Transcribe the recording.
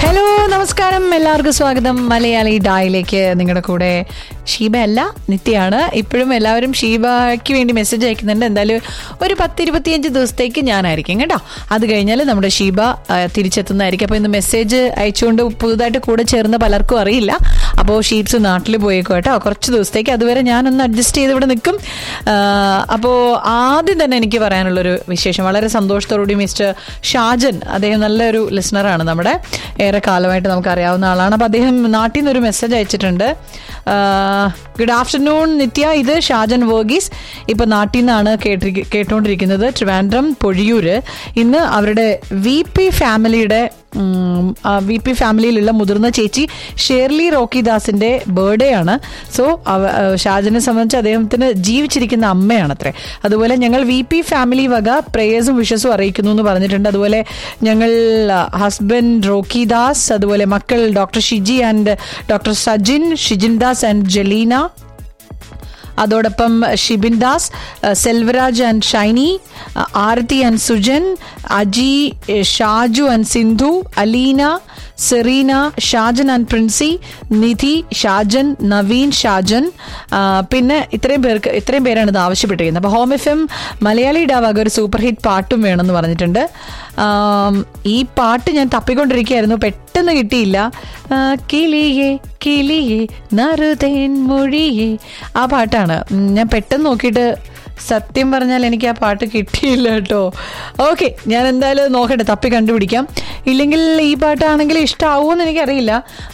hello നമസ്കാരം എല്ലാവർക്കും സ്വാഗതം മലയാളി ഡായിലേക്ക് നിങ്ങളുടെ കൂടെ ഷീബ അല്ല നിത്യയാണ് ഇപ്പോഴും എല്ലാവരും ഷീബയ്ക്ക് വേണ്ടി മെസ്സേജ് അയക്കുന്നുണ്ട് എന്തായാലും ഒരു പത്ത് ഇരുപത്തിയഞ്ച് ദിവസത്തേക്ക് ഞാനായിരിക്കും കേട്ടോ അത് കഴിഞ്ഞാൽ നമ്മുടെ ഷീബ ആ, തിരിച്ചെത്തുന്നതായിരിക്കും അപ്പോൾ ഇന്ന് മെസ്സേജ് അയച്ചുകൊണ്ട് പുതുതായിട്ട് കൂടെ ചേർന്ന പലർക്കും അറിയില്ല അപ്പോൾ ഷീപ്സ് നാട്ടിൽ പോയേക്കും കേട്ടോ കുറച്ച് ദിവസത്തേക്ക് അതുവരെ ഞാനൊന്ന് അഡ്ജസ്റ്റ് ചെയ്ത് ഇവിടെ നിൽക്കും അപ്പോൾ ആദ്യം തന്നെ എനിക്ക് പറയാനുള്ളൊരു വിശേഷം വളരെ സന്തോഷത്തോടുകൂടി മിസ്റ്റർ ഷാജൻ അദ്ദേഹം നല്ലൊരു ലിസണറാണ് നമ്മുടെ ഏറെ കാലമായിട്ട് നമുക്ക് അറിയാവുന്ന ആളാണ് അപ്പോൾ അദ്ദേഹം നാട്ടിൽ നിന്ന് ഒരു മെസ്സേജ് അയച്ചിട്ടുണ്ട് ഗുഡ് ആഫ്റ്റർനൂൺ നിത്യ ഇത് ഷാജൻ വർഗീസ് ഇപ്പൊ നാട്ടിൽ നിന്നാണ് കേട്ടി കേട്ടുകൊണ്ടിരിക്കുന്നത് ട്രിവാൻഡ്രം പൊഴിയൂര് ഇന്ന് അവരുടെ വി പി ഫാമിലിയുടെ വി പി ഫാമിലിയിലുള്ള മുതിർന്ന ചേച്ചി ഷേർലി റോക്കിദാസിന്റെ ബർത്ത്ഡേ ആണ് സോ ഷാജനെ സംബന്ധിച്ച് അദ്ദേഹത്തിന് ജീവിച്ചിരിക്കുന്ന അമ്മയാണത്രേ അതുപോലെ ഞങ്ങൾ വി പി ഫാമിലി വക പ്രേയേഴ്സും വിഷസും അറിയിക്കുന്നു എന്ന് പറഞ്ഞിട്ടുണ്ട് അതുപോലെ ഞങ്ങൾ ഹസ്ബൻഡ് റോക്കിദാസ് അതുപോലെ മക്കൾ doctor Shiji and doctor Sajin Shijin Das and Jaleena അതോടൊപ്പം ഷിബിൻ ദാസ് അഹ് സെൽവരാജ് ആൻഡ് ഷൈനി അഹ് ആരതി ആൻഡ് സുജൻ അജി എഹ് ഷാജു ആൻഡ് സിന്ധു അലീന സെറീന ഷാജൻ ആൻഡ് പ്രിൻസി നിധി ഷാജൻ നവീൻ ഷാജൻ ആ, പിന്നെ ഇത്രയും പേർക്ക് ഇത്രയും പേരാണ് ഇത് ആവശ്യപ്പെട്ടിരിക്കുന്നത് അപ്പോൾ ഹോം എഫ് എം മലയാളി ഡാവാക ഒരു സൂപ്പർ ഹിറ്റ് പാട്ടും വേണമെന്ന് പറഞ്ഞിട്ടുണ്ട് ആം, ഈ പാട്ട് ഞാൻ തപ്പിക്കൊണ്ടിരിക്കുകയായിരുന്നു പെട്ടെന്ന് കിട്ടിയില്ല ആ, കിളിയേ കിളിയേ നറുതേൻ മൊഴിയേ ആ പാട്ടാണ് ഉം, ഞാൻ പെട്ടെന്ന് നോക്കിയിട്ട് സത്യം പറഞ്ഞാൽ എനിക്ക് ആ പാട്ട് കിട്ടിയില്ല കേട്ടോ ഓക്കെ ഞാൻ എന്തായാലും നോക്കട്ടെ തപ്പി കണ്ടുപിടിക്കാം ഇല്ലെങ്കിൽ ഈ പാട്ടാണെങ്കിൽ ഇഷ്ടമാവുമെന്ന് എനിക്കറിയില്ല